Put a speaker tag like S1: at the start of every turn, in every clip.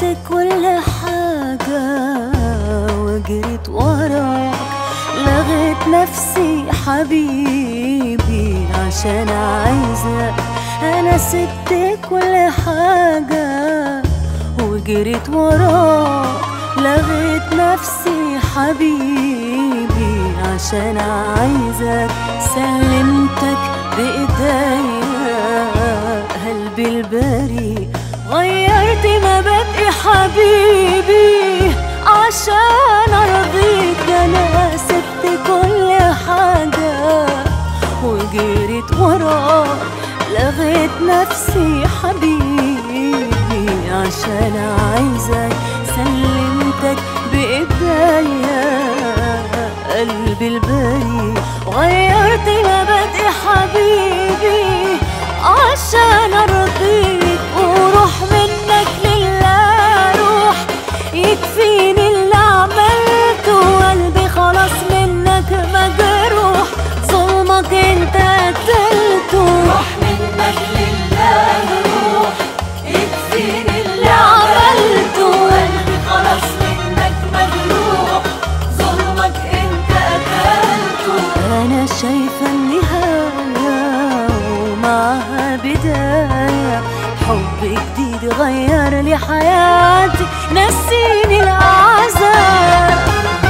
S1: كل حاجة وجريت وراك لغيت نفسي حبيبي عشان عايزك أنا سبت كل حاجة وجريت وراك لغيت نفسي حبيبي عشان عايزك سلمتك بإيديا قلبي البريء غيرت مبادئي حبيبي عشان ارضيك انا سبت كل حاجة وجريت وراك لغيت نفسي حبيبي عشان عايزك سلمتك بايديا قلبي البريء غيرت مبادئي حبيبي عشان ارضيك وروح منك لله روح يكفيني اللي عملته قلبي خلاص منك مجروح ظلمك انت قتلته
S2: روح منك لله روح يكفيني اللي
S1: عملته.
S2: قلبي خلاص منك مجروح ظلمك انت قتلته
S1: انا شايفه النهايه ومعها بدايه حب جديد غير لي حياتي نسيني العذاب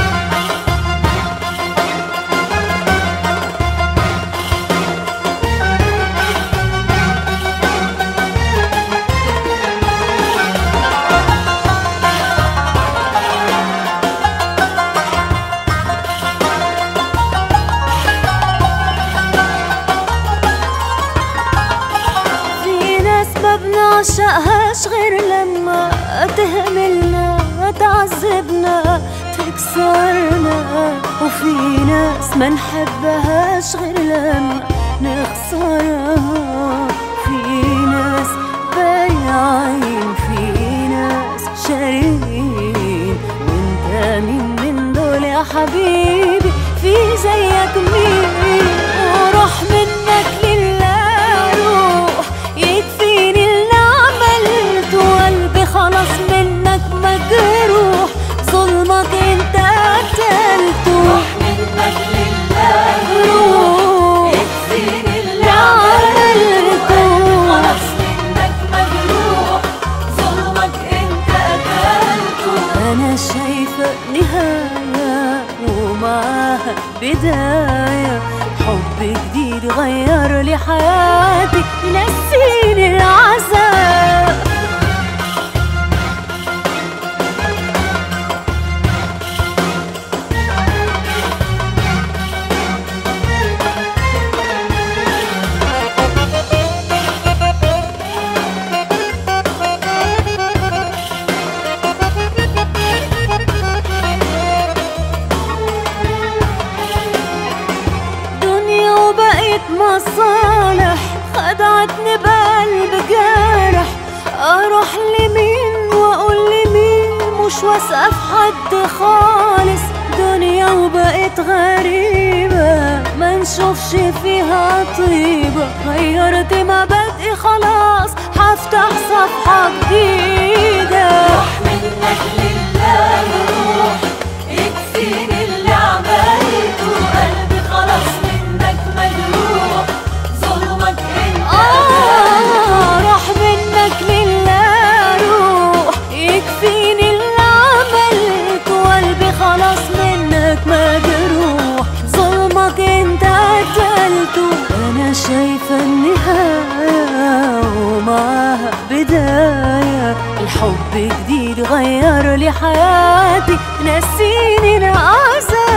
S1: في ناس ما بنعشقهاش غير لما تهملنا تعذبنا تكسرنا وفي ناس ما نحبهاش غير لما نخسرها في ناس بايعين في ناس شارين وانت مين من دول يا حبيبي في زيك مين وروح منك لله روح يكفيني اللي عملته قلبي خلاص منك مجروح ظلمك انت قتلته
S2: روح منك لله
S1: روح
S2: يكفيني اللي
S1: اللي
S2: عملته
S1: عملته.
S2: خلاص منك مجروح ظلمك انت قتلته
S1: أنا شايفة نهاية ومعاها بداية حب جديد غير لي حياتي نسيني العذاب دنيا وبقيت مصالح خدعتني بقلب جارح اروح لمين واقول لمين مش واثقه في حد خالص دنيا وبقيت غريبة ما نشوفش فيها طيبة غيرت مبادئي خلاص هفتح صفحة جديدة
S2: روح منك لله روح يكفيني اللي عملته قلبي خلاص منك مجروح ظلمك انت
S1: آه راح منك لله روح يكفيني اللي عملته قلبي خلاص منك مجروح ظلمك انت قتلته انا شايفة النهاية ومعاها بداية الحب جديد غير لي حياتي نسيني العذاب